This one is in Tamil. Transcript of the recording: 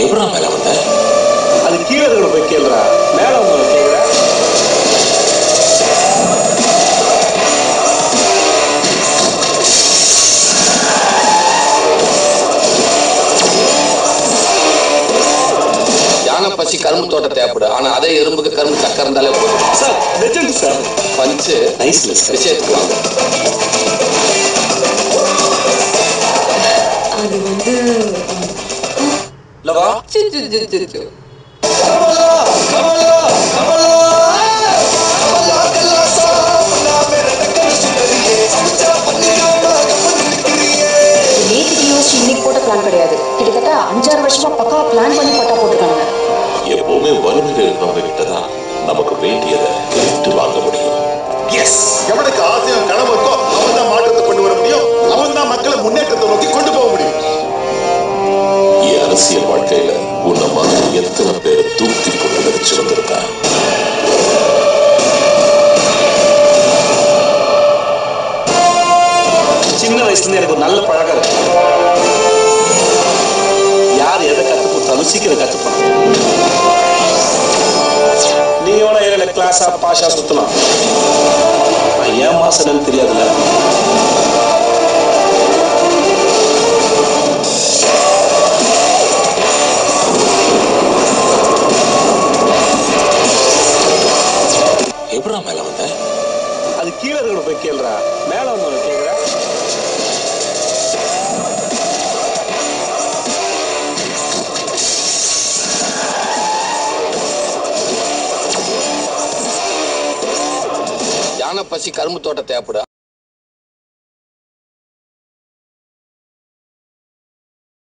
எப்படா மேல வந்த அது கீழே இருக்கிற போய் கேளுடா மேல வந்து கேக்குற யானை பசி கரும்பு தோட்டம் தேவைப்படும் ஆனா அதே எறும்புக்கு கரும்பு சக்கரை இருந்தாலே போதும் சார் லெஜெண்ட் சார் பஞ்சு நைஸ்ல சார் விஷயத்துக்கு வாங்க அது வந்து இல்லவா சி, சி, சி, சி, சி. நேத்துக்கு யோசிச்சு இன்னைக்கு போட்ட பிளான் கிடையாது கிட்டத்தட்ட அஞ்சாறு வருஷமா பக்கா பிளான் பண்ணி பட்டா போட்டுருக்காங்க எப்பவுமே வறுமையில் இருக்கிறவங்க கிட்ட தான் நமக்கு வேண்டியதை கேட்டு வாங்க முடியும் எஸ் எவனுக்கு ஆசையும் கனவு இருக்கோ அவன் தான் மாற்றத்தை கொண்டு வர முடியும் அவன் தான் மக்களை முன்னேற்றத்தை நோக்கி கொண்டு போக முடியும் என் அரசியல் வாழ்க்கையில உன்னை மாதிரி எத்தனை பேர் தூக்கி கொண்டு வச்சு வந்திருக்கான் சின்ன வயசுல இருந்து எனக்கு ஒரு நல்ல பழக்கம் இருக்கு யார் எதை கத்து கொடுத்தாலும் சீக்கிரம் கத்துப்பான் நீயோட ஏரியால கிளாஸா பாஷா சுத்தலாம் நான் ஏன் மாசம் தெரியாதுல்ல எப்படா மேல வந்த அது கீழே இருக்கிற போய் கேளுடா மேல வந்து கேக்குற யானை பசி கரும்பு தோட்டம் தேவைப்படும்